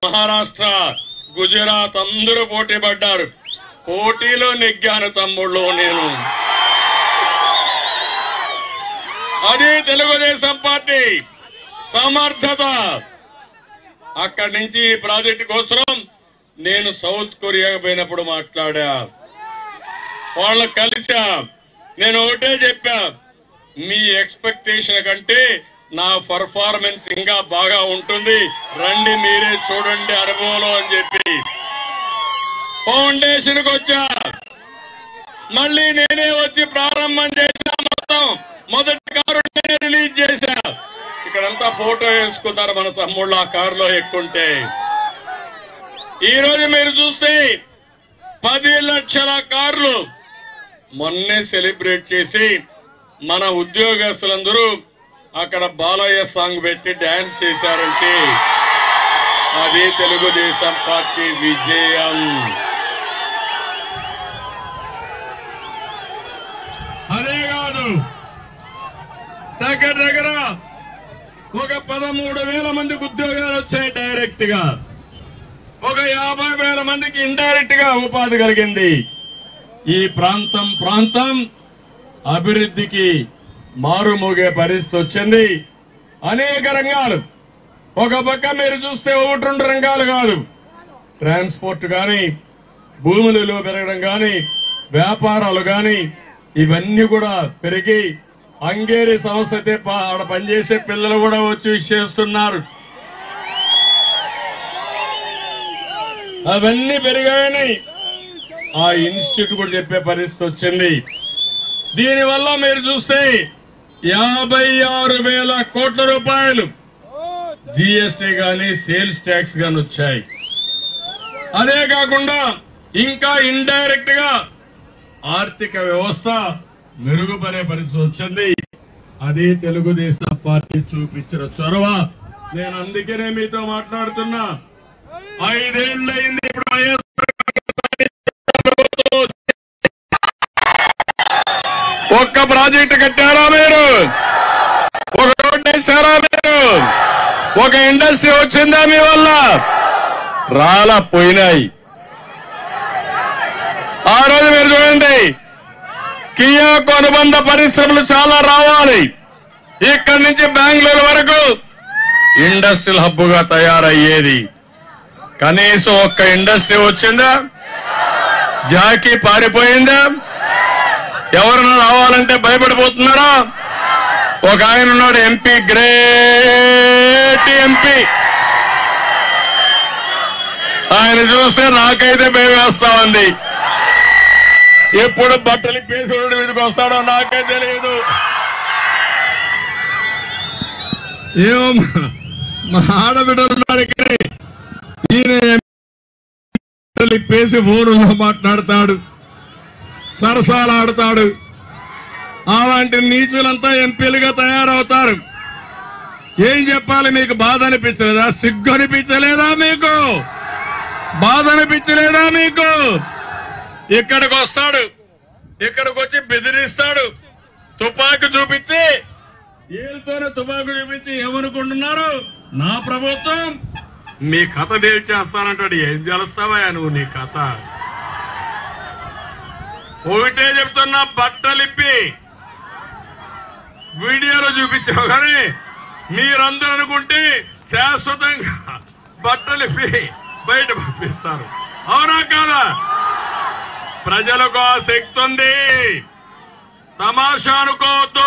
మహారాష్ట్ర గుజరాత్ అందరూ పోటీ పడ్డారు పోటీలో నెగ్గాను తమ్ముళ్ళు నేను అది తెలుగుదేశం పార్టీ సమర్థత అక్కడి నుంచి ఈ ప్రాజెక్టు కోసం నేను సౌత్ కొరియా పోయినప్పుడు మాట్లాడా వాళ్ళకి కలిసా నేను ఒకటే చెప్పా మీ ఎక్స్పెక్టేషన్ కంటే నా పర్ఫార్మెన్స్ ఇంకా బాగా ఉంటుంది రండి మీరే చూడండి అనుభవంలో అని చెప్పి ఫౌండేషన్ కి వచ్చా మళ్ళీ నేనే వచ్చి ప్రారంభం చేశా మొత్తం మొదటి కారు నేనే రిలీజ్ చేశా ఇక్కడంతా ఫోటో వేసుకున్నారు మన తమ్ముళ్ళు ఆ కారులో ఎక్కుంటే ఈ రోజు మీరు చూస్తే పది లక్షల కార్లు మొన్నే సెలబ్రేట్ చేసి మన ఉద్యోగస్తులందరూ అక్కడ బాలయ్య సాంగ్ పెట్టి డాన్స్ చేశారంటే అది తెలుగుదేశం పార్టీ విజయం అదే కాదు దగ్గర దగ్గర ఒక పదమూడు వేల మందికి ఉద్యోగాలు వచ్చాయి డైరెక్ట్ గా ఒక యాభై వేల మందికి ఇండైరెక్ట్ గా ఉపాధి కలిగింది ఈ ప్రాంతం ప్రాంతం అభివృద్ధికి మారుమోగే పరిస్థితి వచ్చింది అనేక రంగాలు ఒక పక్క మీరు చూస్తే ఒకటి రెండు రంగాలు కాదు ట్రాన్స్పోర్ట్ కానీ భూములలో పెరగడం కానీ వ్యాపారాలు కానీ ఇవన్నీ కూడా పెరిగి అంగేరి సమస్య అయితే ప- ఆడ పనిచేసే పిల్లలు కూడా వచ్చి చేస్తున్నారు అవన్నీ పెరిగాయని ఆ ఇన్స్టిట్యూట్ కూడా చెప్పే పరిస్థితి వచ్చింది దీనివల్ల మీరు చూస్తే యాభై ఆరు వేల కోట్ల రూపాయలు జిఎస్టీ గాని సేల్స్ ట్యాక్స్ గాని వచ్చాయి అదే కాకుండా ఇంకా ఇండైరెక్ట్ గా ఆర్థిక వ్యవస్థ మెరుగుపడే పరిస్థితి వచ్చింది అది తెలుగుదేశం పార్టీ చూపించిన చొరవ నేను అందుకనే మీతో మాట్లాడుతున్నా ఐదేళ్ళయింది ఇప్పుడు వైఎస్ఆర్ ప్రభుత్వం ఒక్క ప్రాజెక్టు కట్టారా మీరు ఒక రోడ్డు వేసారా మీరు ఒక ఇండస్ట్రీ వచ్చిందా మీ వల్ల రాలా పోయినాయి ఆ రోజు మీరు చూడండి కియాకు అనుబంధ పరిశ్రమలు చాలా రావాలి ఇక్కడి నుంచి బెంగళూరు వరకు ఇండస్ట్రియల్ హబ్ గా తయారయ్యేది కనీసం ఒక్క ఇండస్ట్రీ వచ్చిందా జాకీ పారిపోయిందా ఎవరన్నా రావాలంటే భయపడిపోతున్నారా ఒక ఆయన ఉన్నాడు ఎంపీ గ్రేట్ ఎంపీ ఆయన చూస్తే నాకైతే భయం వేస్తా ఉంది ఎప్పుడు బట్టలు పేసుడు మీదకి వస్తాడో నాకే తెలియదు ఏమో మా- మా ఆడబిడ్డలు ఉన్నారు ఇక్కడే ఈయన బట్టలు ఇప్పేసి ఫోన్లో మాట్లాడతాడు సరసాలు ఆడతాడు అలాంటి నీచులంతా ఎంపీలుగా తయారవుతారు ఏం చెప్పాలి మీకు బాధ అనిపించలేదా సిగ్గు అనిపించలేదా మీకు బాధ అనిపించలేదా మీకు ఇక్కడికి వస్తాడు ఇక్కడికి వచ్చి బెదిరిస్తాడు తుపాకు చూపించి ఏళ్ళతోనే తుపాకు చూపించి ఏమనుకుంటున్నారు నా ప్రభుత్వం మీ కథ తేల్చేస్తానంటాడు ఏం తెలుస్తావా నువ్వు నీ కథ ఒకటే చెప్తున్నా బట్టలిప్పి వీడియోలో చూపించావు కానీ మీరందరూ అనుకుంటే శాశ్వతంగా బట్టలిప్పి బయట పంపిస్తారు అవునా కాదా ప్రజలకు ఆ శక్తి ఉంది తమాషా అనుకోవద్దు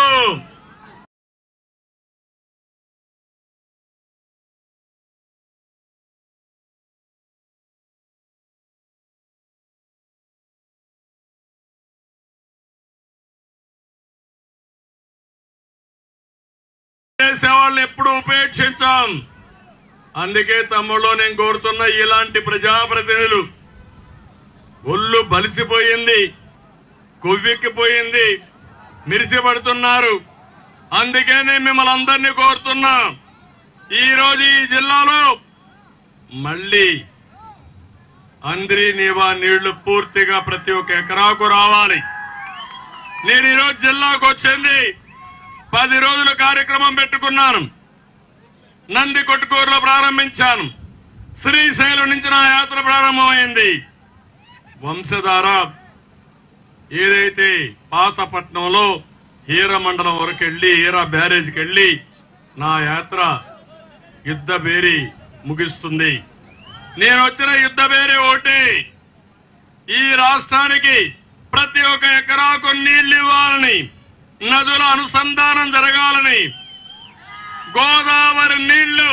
చేసేవాళ్ళని ఎప్పుడు ఉపేక్షించాం అందుకే తమ్ముళ్ళు నేను కోరుతున్న ఇలాంటి ప్రజాప్రతినిధులు ఒళ్ళు బలిసిపోయింది కొవ్వెక్కిపోయింది మిరిసిపడుతున్నారు అందుకే నేను మిమ్మల్ని అందరినీ కోరుతున్నా ఈ రోజు ఈ జిల్లాలో మళ్ళీ అంద్రి నీవా నీళ్లు పూర్తిగా ప్రతి ఒక్క ఎకరాకు రావాలి నేను ఈరోజు జిల్లాకు వచ్చింది పది రోజుల కార్యక్రమం పెట్టుకున్నాను నంది కొట్టుకూరులో ప్రారంభించాను శ్రీశైలం నుంచి నా యాత్ర ప్రారంభమైంది వంశధార ఏదైతే పాతపట్నంలో హీర మండలం వరకు వెళ్ళి హీరా బ్యారేజ్కి వెళ్ళి నా యాత్ర యుద్ధ బేరి ముగిస్తుంది నేను వచ్చిన యుద్ధ బేరి ఒకటి ఈ రాష్ట్రానికి ప్రతి ఒక్క ఎకరాకు నీళ్లు ఇవ్వాలని నదుల అనుసంధానం జరగాలని గోదావరి నీళ్లు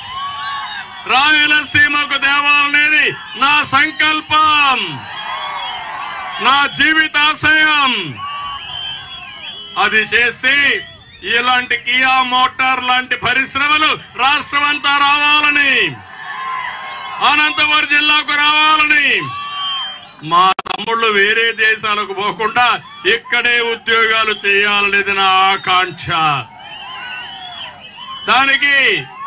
రాయలసీమకు తేవాలనేది నా సంకల్పం నా జీవితాశయం అది చేసి ఇలాంటి కియా మోటార్ లాంటి పరిశ్రమలు రాష్ట్రమంతా రావాలని అనంతపురం జిల్లాకు రావాలని మా తమ్ముళ్ళు వేరే దేశాలకు పోకుండా ఇక్కడే ఉద్యోగాలు చేయాలనేది నా ఆకాంక్ష దానికి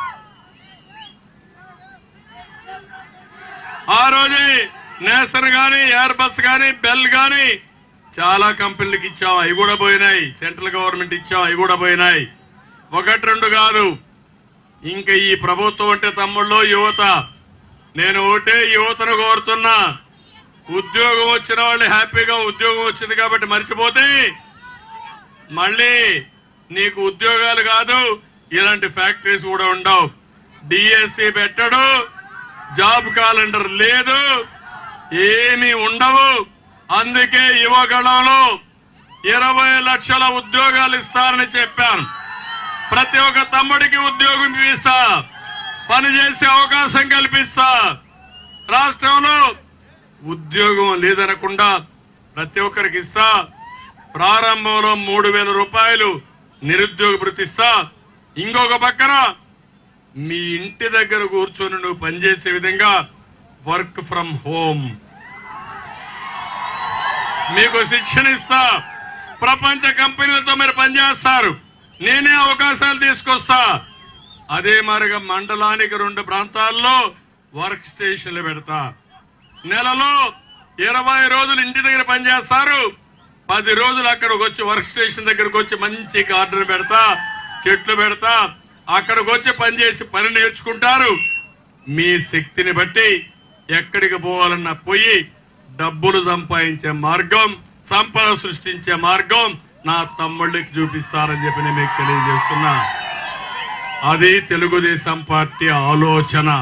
ఆ రోజే నేసర్ గాని ఎయిర్ బస్ గాని బెల్ గాని చాలా కంపెనీలకు ఇచ్చాం అవి కూడా పోయినాయి సెంట్రల్ గవర్నమెంట్ ఇచ్చాం అవి కూడా పోయినాయి ఒకటి రెండు కాదు ఇంకా ఈ ప్రభుత్వం అంటే తమ్ముళ్ళు యువత నేను ఒకటే యువతను కోరుతున్నా ఉద్యోగం వచ్చిన వాళ్ళు హ్యాపీగా ఉద్యోగం వచ్చింది కాబట్టి మర్చిపోతే మళ్ళీ నీకు ఉద్యోగాలు కాదు ఇలాంటి ఫ్యాక్టరీస్ కూడా ఉండవు డిఎస్సి పెట్టడు జాబ్ క్యాలెండర్ లేదు ఏమీ ఉండవు అందుకే యువగళంలో ఇరవై లక్షల ఉద్యోగాలు ఇస్తారని చెప్పాను ప్రతి ఒక్క తమ్ముడికి ఉద్యోగం ఇస్తా పని చేసే అవకాశం కల్పిస్తా రాష్ట్రంలో ఉద్యోగం లేదనకుండా ప్రతి ఒక్కరికి ఇస్తా ప్రారంభంలో మూడు వేల రూపాయలు నిరుద్యోగ భృతి ఇస్తా ఇంకొక పక్కన మీ ఇంటి దగ్గర కూర్చొని నువ్వు పనిచేసే విధంగా వర్క్ ఫ్రమ్ హోమ్ మీకు శిక్షణ ఇస్తా ప్రపంచ కంపెనీలతో మీరు పనిచేస్తారు నేనే అవకాశాలు తీసుకొస్తా అదే మరిగా మండలానికి రెండు ప్రాంతాల్లో వర్క్ స్టేషన్లు పెడతా నెలలో ఇరవై రోజులు ఇంటి దగ్గర పనిచేస్తారు పది రోజులు అక్కడికి వచ్చి వర్క్ స్టేషన్ దగ్గరకు వచ్చి మంచి గార్డెన్ పెడతా చెట్లు పెడతా అక్కడికి వచ్చి పనిచేసి పని నేర్చుకుంటారు మీ శక్తిని బట్టి ఎక్కడికి పోవాలన్నా పోయి డబ్బులు సంపాదించే మార్గం సంపద సృష్టించే మార్గం నా తమ్ముళ్ళకి చూపిస్తారని చెప్పి నేను మీకు తెలియజేస్తున్నా అది తెలుగుదేశం పార్టీ ఆలోచన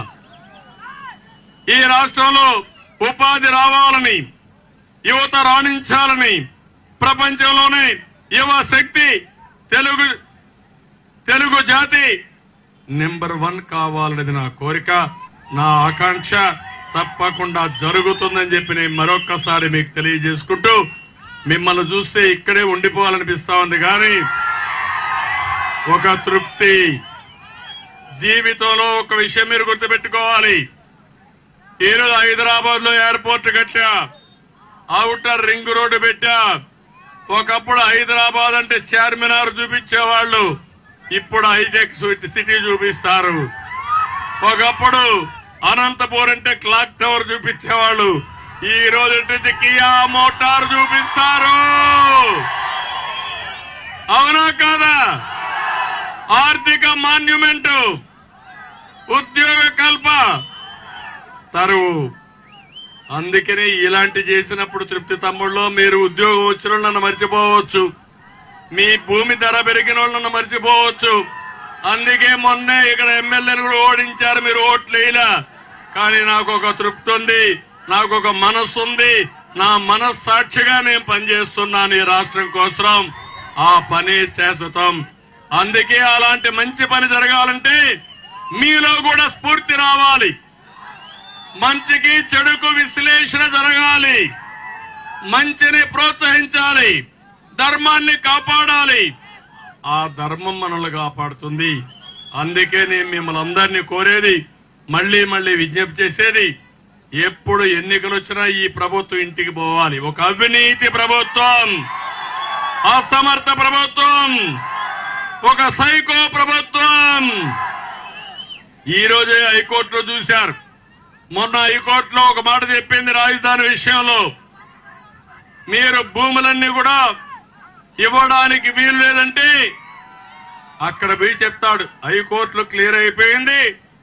ఈ రాష్ట్రంలో ఉపాధి రావాలని యువత రాణించాలని ప్రపంచంలోనే యువ శక్తి తెలుగు తెలుగు జాతి నెంబర్ వన్ కావాలనేది నా కోరిక నా ఆకాంక్ష తప్పకుండా జరుగుతుందని చెప్పి నేను మరొక్కసారి మీకు తెలియజేసుకుంటూ మిమ్మల్ని చూస్తే ఇక్కడే ఉండిపోవాలనిపిస్తా ఉంది కానీ ఒక తృప్తి జీవితంలో ఒక విషయం మీరు గుర్తుపెట్టుకోవాలి ఈరోజు హైదరాబాద్ లో ఎయిర్పోర్ట్ కట్టా అవుటర్ రింగ్ రోడ్డు పెట్టా ఒకప్పుడు హైదరాబాద్ అంటే చార్మినార్ చూపించేవాళ్ళు ఇప్పుడు హైటెక్ సిటీ చూపిస్తారు ఒకప్పుడు అనంతపూర్ అంటే క్లాక్ టవర్ చూపించేవాళ్ళు ఈ రోజు నుంచి కియా మోటార్ చూపిస్తారు అవునా కాదా ఆర్థిక మాన్యుమెంట్ ఉద్యోగ కల్ప తరువు అందుకనే ఇలాంటి చేసినప్పుడు తృప్తి తమ్ముళ్ళు మీరు ఉద్యోగం వచ్చిన వాళ్ళు నన్ను మర్చిపోవచ్చు మీ భూమి ధర పెరిగిన వాళ్ళు నన్ను మర్చిపోవచ్చు అందుకే మొన్నే ఇక్కడ ఎమ్మెల్యేని కూడా ఓడించారు మీరు ఓట్లు వేయలా కానీ నాకు ఒక తృప్తి ఉంది నాకు ఒక మనస్సు ఉంది నా మనస్సాక్షిగా నేను పనిచేస్తున్నాను ఈ రాష్ట్రం కోసం ఆ పని శాశ్వతం అందుకే అలాంటి మంచి పని జరగాలంటే మీలో కూడా స్ఫూర్తి రావాలి మంచికి చెడుకు విశ్లేషణ జరగాలి మంచిని ప్రోత్సహించాలి ధర్మాన్ని కాపాడాలి ఆ ధర్మం మనల్ని కాపాడుతుంది అందుకే నేను మిమ్మల్ని అందరినీ కోరేది మళ్ళీ మళ్ళీ విజ్ఞప్తి చేసేది ఎప్పుడు ఎన్నికలు వచ్చినా ఈ ప్రభుత్వం ఇంటికి పోవాలి ఒక అవినీతి ప్రభుత్వం అసమర్థ ప్రభుత్వం ఒక సైకో ప్రభుత్వం ఈ రోజే హైకోర్టులో చూశారు మొన్న హైకోర్టులో ఒక మాట చెప్పింది రాజధాని విషయంలో మీరు భూములన్నీ కూడా ఇవ్వడానికి వీలు లేదంటే అక్కడ పోయి చెప్తాడు హైకోర్టులో క్లియర్ అయిపోయింది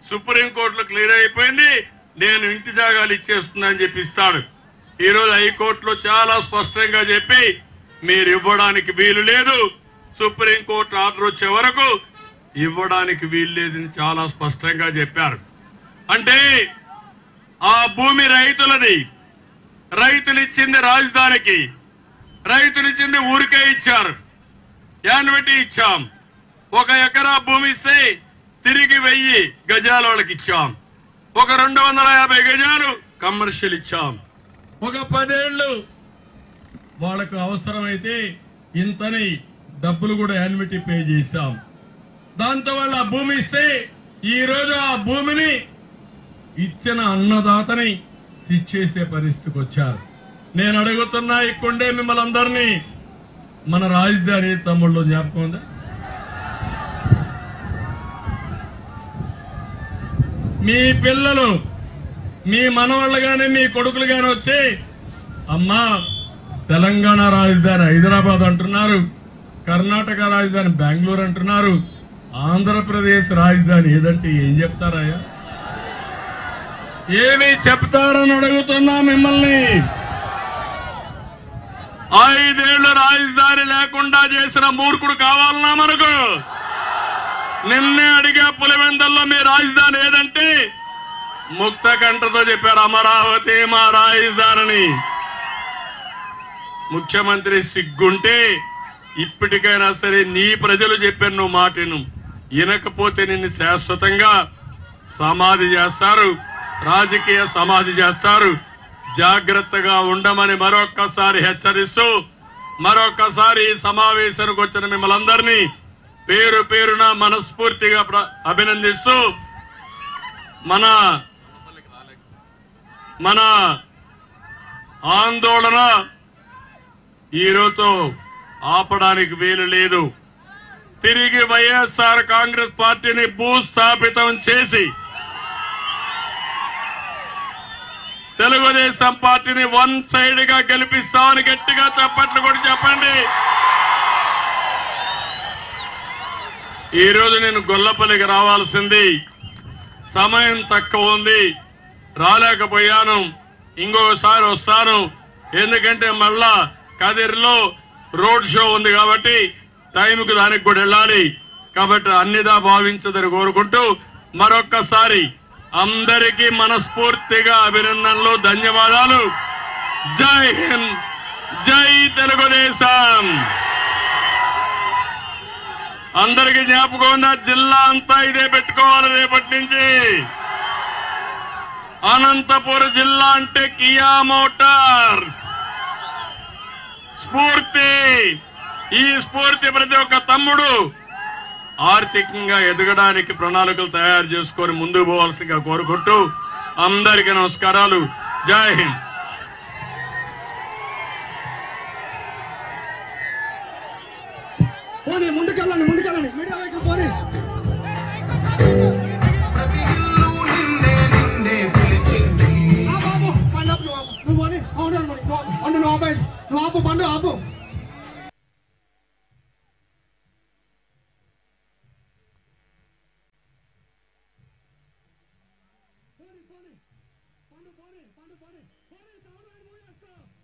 సుప్రీంకోర్టులో క్లియర్ అయిపోయింది నేను ఇంటి జాగాలు ఇచ్చేస్తున్నా అని చెప్పి ఇస్తాడు ఈ రోజు హైకోర్టులో చాలా స్పష్టంగా చెప్పి మీరు ఇవ్వడానికి వీలు లేదు సుప్రీంకోర్టు ఆర్డర్ వచ్చే వరకు ఇవ్వడానికి వీలు లేదని చాలా స్పష్టంగా చెప్పారు అంటే ఆ భూమి రైతులది రైతులు ఇచ్చింది రాజధానికి రైతులు ఇచ్చింది ఊరికే ఇచ్చారు యాన్వటి ఇచ్చాం ఒక ఎకరా భూమి ఇస్తే తిరిగి వెయ్యి గజాల వాళ్ళకి ఇచ్చాం ఒక రెండు వందల యాభై గజాలు కమర్షియల్ ఇచ్చాం ఒక పదేళ్లు వాళ్ళకు అవసరమైతే ఇంతని డబ్బులు కూడా యాన్యుటీ పే చేశాం దాంతో వాళ్ళు ఆ భూమి ఇస్తే ఈ రోజు ఆ భూమిని ఇచ్చిన అన్నదాతని శిక్షేసే పరిస్థితికి వచ్చారు నేను అడుగుతున్నా ఇక్కడే మిమ్మల్ని అందరినీ మన రాజధాని తమ్ముళ్ళు జ్ఞాపకం ఉందా మీ పిల్లలు మీ మనవాళ్ళు గాని మీ కొడుకులు గాని వచ్చి అమ్మా తెలంగాణ రాజధాని హైదరాబాద్ అంటున్నారు కర్ణాటక రాజధాని బెంగళూరు అంటున్నారు ఆంధ్రప్రదేశ్ రాజధాని ఏదంటే ఏం చెప్తారాయా ఏమి చెప్తారని అడుగుతున్నా మిమ్మల్ని ఐదేళ్లు రాజధాని లేకుండా చేసిన మూర్ఖుడు కావాలన్నా మనకు నిన్నే అడిగా పులివెందల్లో మీ రాజధాని ఏదంటే ముక్త కంఠతో చెప్పారు అమరావతి మా రాజధానిని ముఖ్యమంత్రి సిగ్గుంటే ఇప్పటికైనా సరే నీ ప్రజలు చెప్పాను నువ్వు మాటను వినకపోతే నిన్ను శాశ్వతంగా సమాధి చేస్తారు రాజకీయ సమాధి చేస్తారు జాగ్రత్తగా ఉండమని మరొక్కసారి హెచ్చరిస్తూ మరొక్కసారి ఈ సమావేశానికి వచ్చిన మిమ్మల్ని అందరినీ పేరు పేరున మనస్ఫూర్తిగా ప్ర- అభినందిస్తూ మన మన ఆందోళన ఈరోజు ఆపడానికి వీలు లేదు తిరిగి వైఎస్ఆర్ కాంగ్రెస్ పార్టీని భూస్థాపితం చేసి తెలుగుదేశం పార్టీని వన్ సైడ్ గా గెలిపిస్తామని గట్టిగా చప్పట్లు కూడా చెప్పండి ఈ రోజు నేను గొల్లపల్లికి రావాల్సింది సమయం తక్కువ ఉంది రాలేకపోయాను ఇంకొకసారి వస్తాను ఎందుకంటే మళ్ళా కదిర్లో రోడ్ షో ఉంది కాబట్టి టైంకి దానికి కూడా వెళ్ళాలి కాబట్టి అన్నిదా భావించదని కోరుకుంటూ మరొక్కసారి అందరికీ మనస్ఫూర్తిగా అభినందనలు ధన్యవాదాలు జై హింద్ జై తెలుగుదేశం అందరికి జ్ఞాపకం ఉందా జిల్లా అంతా ఇదే పెట్టుకోవాలి రేపటి నుంచి అనంతపురం జిల్లా అంటే కియా మోటార్స్ స్ఫూర్తి ఈ స్ఫూర్తి ప్రతి ఒక్క తమ్ముడు ఆర్థికంగా ఎదగడానికి ప్రణాళికలు తయారు చేసుకొని ముందుకు పోవాల్సిందిగా కోరుకుంటూ అందరికీ నమస్కారాలు జై హింద్ పోనీ ముందుకెళ్ళండి ముందుకెళ్ళండి మీడియా వెహికల్ పోనీ ప్రతి ఇల్లు నిన్నే నిన్నే పిలిచింది ఆ బాబు బండి ఆపు నువ్వు ఆపు. నువ్వు పోనీ అవును అవును, నువ్వు ఆపు. బండి నువ్వు ఆపేసి నువ్వు ఆపు బండి ఆపు పోనీ, పోనీ. పండు, పోనీ, పండు, పోనీ. పోనీ, తమ్ముడు, ఆయన మూవ్ చేసుకో.